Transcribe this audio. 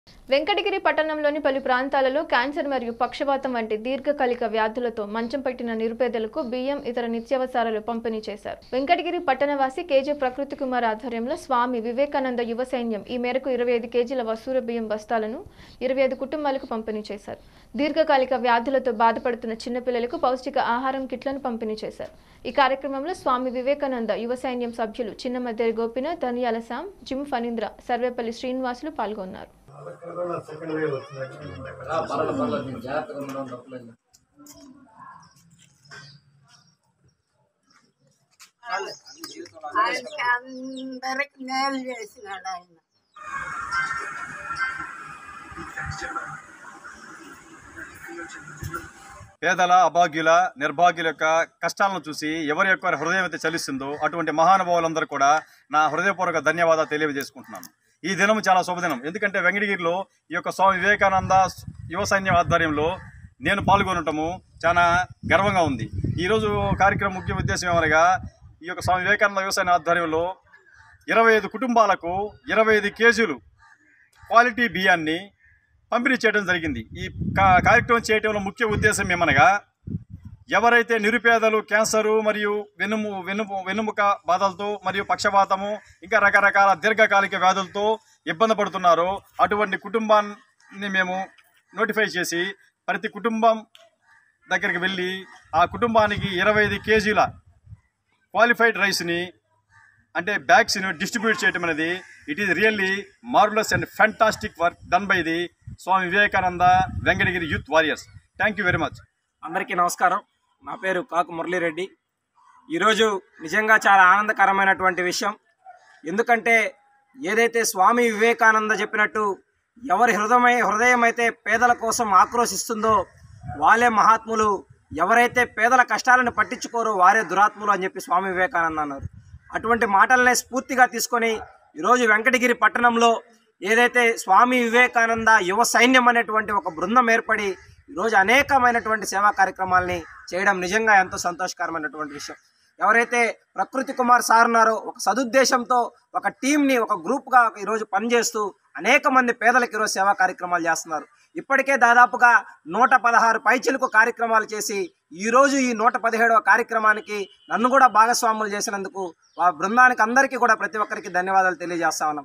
వెంకటగిరి పట్టణంలోని పలు ప్రాంతాలలో క్యాన్సర్ మరియు పక్షవాతం వంటి దీర్ఘకాలిక వ్యాధులతో మంచం పట్టిన నిరుపేదలకు బియ్యం ఇతర నిత్యావసరాలు పంపిణీ చేశారు వెంకటగిరి పట్టణవాసి కేజీ ప్రకృతి కుమార్ ఆధ్వర్యంలో స్వామి వివేకానంద యువ సైన్యం ఈ మేరకు ఇరవై ఐదు కేజీల వసూర బియ్యం బస్తాలను ఇరవై ఐదు కుటుంబాలకు పంపిణీ చేశారు దీర్ఘకాలిక వ్యాధులతో బాధపడుతున్న చిన్నపిల్లలకు పౌష్టిక ఆహారం కిట్లను పంపిణీ చేశారు ఈ కార్యక్రమంలో స్వామి వివేకానంద యువ సైన్యం సభ్యులు చిన్నమద్దెరి గోపినాథ్ ధనియాల శామ్ జిమ్ ఫణీంద్ర సర్వేపల్లి శ్రీనివాసులు పాల్గొన్నారు సెకండ్ వేవ్ వచ్చిందండి రా, పర్లేదు పర్లేదు నీకు జాగ్రత్తగా ఉండడం తప్పలేదు ఆయనకి అందరికి మేలు చేసినాడు ఆయన పేదల అభాగ్యుల నిర్భాగ్యుల యొక్క కష్టాలను చూసి ఎవరి యొక్క హృదయం అయితే చలిస్తుందో అటువంటి మహానుభావులందరూ కూడా నా హృదయపూర్వక ధన్యవాదాలు తెలియజేసుకుంటున్నాను ఈ దినం చాలా శుభదినం ఎందుకంటే వెంకటగిరిలో ఈ యొక్క స్వామి వివేకానంద యువ సైన్యం ఆధ్వర్యంలో నేను పాల్గొనటము చాలా గర్వంగా ఉంది ఈరోజు కార్యక్రమం ముఖ్య ఉద్దేశం ఏమనగా ఈ యొక్క స్వామి వివేకానంద యువ సైన్యం ఆధ్వర్యంలో ఇరవై ఐదు కుటుంబాలకు ఇరవై ఐదు కేజీలు క్వాలిటీ బియ్యాన్ని పంపిణీ చేయడం జరిగింది ఈ కా- కార్యక్రమం చేయడంలో ముఖ్య ఉద్దేశం ఏమనగా ఎవరైతే నిరుపేదలు క్యాన్సరు మరియు వెన్నుము వెన్నుము వెన్నుముక బాధలతో మరియు పక్షపాతము ఇంకా రకరకాల దీర్ఘకాలిక వ్యాధులతో ఇబ్బంది పడుతున్నారో అటువంటి కుటుంబాన్ని మేము నోటిఫై చేసి ప్రతి కుటుంబం దగ్గరికి వెళ్ళి ఆ కుటుంబానికి ఇరవై ఐదు కేజీల క్వాలిఫైడ్ రైస్ని అంటే బ్యాగ్స్ని డిస్ట్రిబ్యూట్ చేయడం అనేది it is really marvellous and fantastic work done by the Swami Vivekananda Venkatagiri youth warriors thank you very much అందరికీ నమస్కారం నా పేరు కాకు మురళీరెడ్డి ఈరోజు నిజంగా చాలా ఆనందకరమైనటువంటి విషయం ఎందుకంటే ఏదైతే స్వామి వివేకానంద చెప్పినట్టు ఎవరి హృదయమై హృదయం అయితే పేదల కోసం ఆక్రోశిస్తుందో వాళ్ళే మహాత్ములు ఎవరైతే పేదల కష్టాలను పట్టించుకోరో వారే దురాత్ములు అని చెప్పి స్వామి వివేకానంద అన్నారు అటువంటి మాటలనే స్ఫూర్తిగా తీసుకొని ఈరోజు వెంకటగిరి పట్టణంలో ఏదైతే స్వామి వివేకానంద యువ సైన్యం అనేటువంటి ఒక బృందం ఏర్పడి ఈరోజు అనేకమైనటువంటి సేవా కార్యక్రమాల్ని చేయడం నిజంగా ఎంతో సంతోషకరమైనటువంటి విషయం ఎవరైతే ప్రకృతి కుమార్ సార్ ఉన్నారో ఒక సదుద్దేశంతో ఒక టీంని ఒక గ్రూప్గా ఈరోజు పనిచేస్తూ అనేక మంది పేదలకు ఈరోజు సేవా కార్యక్రమాలు చేస్తున్నారు ఇప్పటికే దాదాపుగా నూట పదహారు పైచిలకు కార్యక్రమాలు చేసి ఈరోజు ఈ నూట పదిహేడవ కార్యక్రమానికి నన్ను కూడా భాగస్వాములు చేసినందుకు ఆ బృందానికి అందరికీ కూడా ప్రతి ఒక్కరికి ధన్యవాదాలు తెలియజేస్తా ఉన్నాం